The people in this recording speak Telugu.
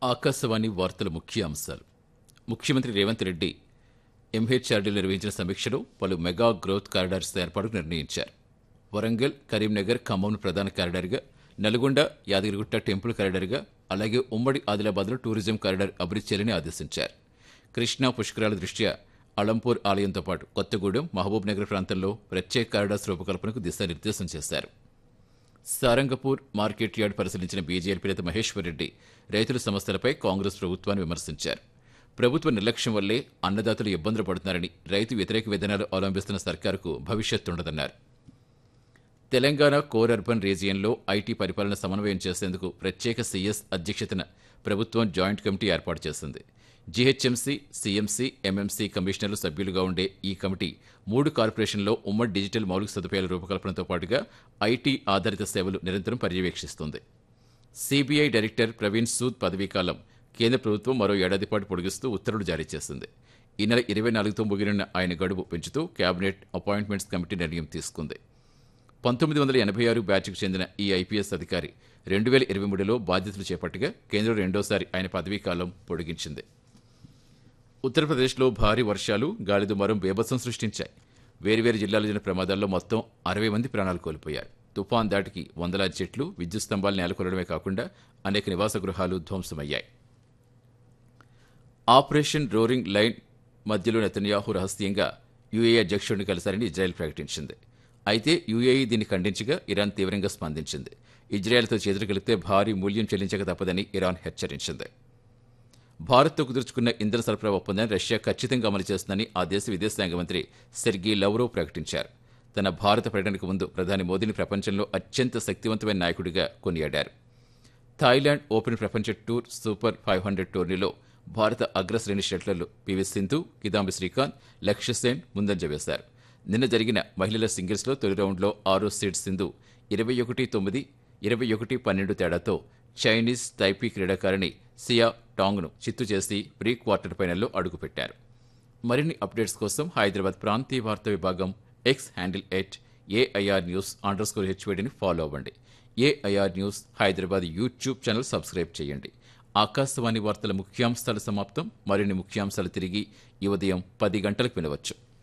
ఆకాశవాణి వార్తల ముఖ్య అంశాలు ముఖ్యమంత్రి రేవంత్ రెడ్డి ఎంహెచ్ఆర్డీలో నిర్వహించిన సమీక్షలో పలు మెగా గ్రోత్ కారిడార్స్ ఏర్పాటుకు నిర్ణయించారు వరంగల్ కరీంనగర్ ఖమ్మం ప్రధాన కారిడార్గా నల్గొండ యాదగిరిగుట్ట టెంపుల్ కారిడార్గా అలాగే ఉమ్మడి ఆదిలాబాద్లో టూరిజం కారిడార్ అభివృద్ధి చేయాలని ఆదేశించారు కృష్ణా పుష్కరాల దృష్ట్యా అలంపూర్ ఆలయంతో పాటు కొత్తగూడెం మహబూబ్ నగర్ ప్రాంతంలో ప్రత్యేక కారిడార్స్ రూపకల్పనకు దిశానిర్దేశం చేశారు సారంగపూర్ మార్కెట్ యార్డ్ పరిశీలించిన బీజేపీ నేత మహేశ్వర్ రెడ్డి రైతుల సమస్యలపై కాంగ్రెస్ ప్రభుత్వాన్ని విమర్శించారు ప్రభుత్వ నిర్లక్ష్యం వల్లే అన్నదాతలు ఇబ్బందులు పడుతున్నారని రైతు వ్యతిరేక విధానాలు అవలంబిస్తున్న సర్కారుకు భవిష్యత్తు ఉండదన్నారు తెలంగాణ కోర్ అర్బన్ రీజియన్లో ఐటీ పరిపాలన సమన్వయం చేసేందుకు ప్రత్యేక సీఎస్ అధ్యక్షతన ప్రభుత్వం జాయింట్ కమిటీ ఏర్పాటు చేసింది జీహెచ్ఎంసీ సీఎంసీ ఎంఎంసీ కమిషనర్లు సభ్యులుగా ఉండే ఈ కమిటీ మూడు కార్పొరేషన్లో ఉమ్మడి డిజిటల్ మౌలిక సదుపాయాల రూపకల్పనతో పాటుగా ఐటీ ఆధారిత సేవలు నిరంతరం పర్యవేక్షిస్తుంది సిబిఐ డైరెక్టర్ ప్రవీణ్ సూద్ పదవీకాలం కేంద్ర ప్రభుత్వం మరో ఏడాది పాటు పొడిగిస్తూ ఉత్తర్వులు జారీ చేసింది ఈ నెల ఇరవై నాలుగుతో ముగిరిన ఆయన గడువు పెంచుతూ కేబినెట్ అపాయింట్మెంట్స్ కమిటీ నిర్ణయం తీసుకుంది పంతొమ్మిది వందల ఎనభై ఆరు బ్యాచ్కు చెందిన ఈ ఐపీఎస్ అధికారి రెండు వేల ఇరవై మూడులో బాధ్యతలు చేపట్టగా కేంద్రం రెండోసారి ఆయన పదవీకాలం పొడిగించింది ఉత్తరప్రదేశ్లో భారీ వర్షాలు గాలిదుమారం బేభత్సం సృష్టించాయి వేర్వేరు జిల్లాల జరిగిన ప్రమాదాల్లో మొత్తం అరవై మంది ప్రాణాలు కోల్పోయారు తుఫాన్ దాటికి వందలాది చెట్లు విద్యుత్ స్తంభాలు నేలకొలడమే కాకుండా అనేక నివాస గృహాలు ధ్వంసమయ్యాయి ఆపరేషన్ రోరింగ్ లైన్ మధ్యలో నెతన్యాహు రహస్యంగా యుఏఈ అధ్యక్షుడిని కలిశారని ఇజ్రాయెల్ ప్రకటించింది అయితే యుఏఈ దీన్ని ఖండించగా ఇరాన్ తీవ్రంగా స్పందించింది ఇజ్రాయెల్తో చేతులు కలిపితే భారీ మూల్యం చెల్లించక తప్పదని ఇరాన్ హెచ్చరించింది భారత్తో కుదుర్చుకున్న ఇంధన సరఫరా ఒప్పందాన్ని రష్యా ఖచ్చితంగా అమలు చేస్తుందని ఆ దేశ విదేశాంగ మంత్రి సెర్గీ లవ్రో ప్రకటించారు తన భారత పర్యటనకు ముందు ప్రధాని మోదీని ప్రపంచంలో అత్యంత శక్తివంతమైన నాయకుడిగా కొనియాడారు థాయిలాండ్ ఓపెన్ ప్రపంచ టూర్ సూపర్ ఫైవ్ హండ్రెడ్ టోర్నీలో భారత అగ్రశ్రేణి షట్లర్లు పివి సింధు కిదాంబి శ్రీకాంత్ లక్ష్య సేన్ ముందంజ వేశారు నిన్న జరిగిన మహిళల సింగిల్స్లో తొలి రౌండ్లో ఆరో సీడ్ సింధు ఇరవై ఒకటి తొమ్మిది ఇరవై ఒకటి పన్నెండు తేడాతో చైనీస్ టైపీ క్రీడాకారిణి సియా టాంగ్ను చిత్తు చేసి ప్రీ క్వార్టర్ ఫైనల్లో అడుగుపెట్టారు మరిన్ని అప్డేట్స్ కోసం హైదరాబాద్ ప్రాంతీయ వార్తా విభాగం X handle at AIR news underscore హెచ్వేడిని ఫాలో అవ్వండి AIR news Hyderabad YouTube channel subscribe చేయండి ఆకాశవాణి వార్తల ముఖ్యాంశాలు సమాప్తం మరిన్ని ముఖ్యాంశాలు తిరిగి ఈ ఉదయం పది గంటలకు వినవచ్చు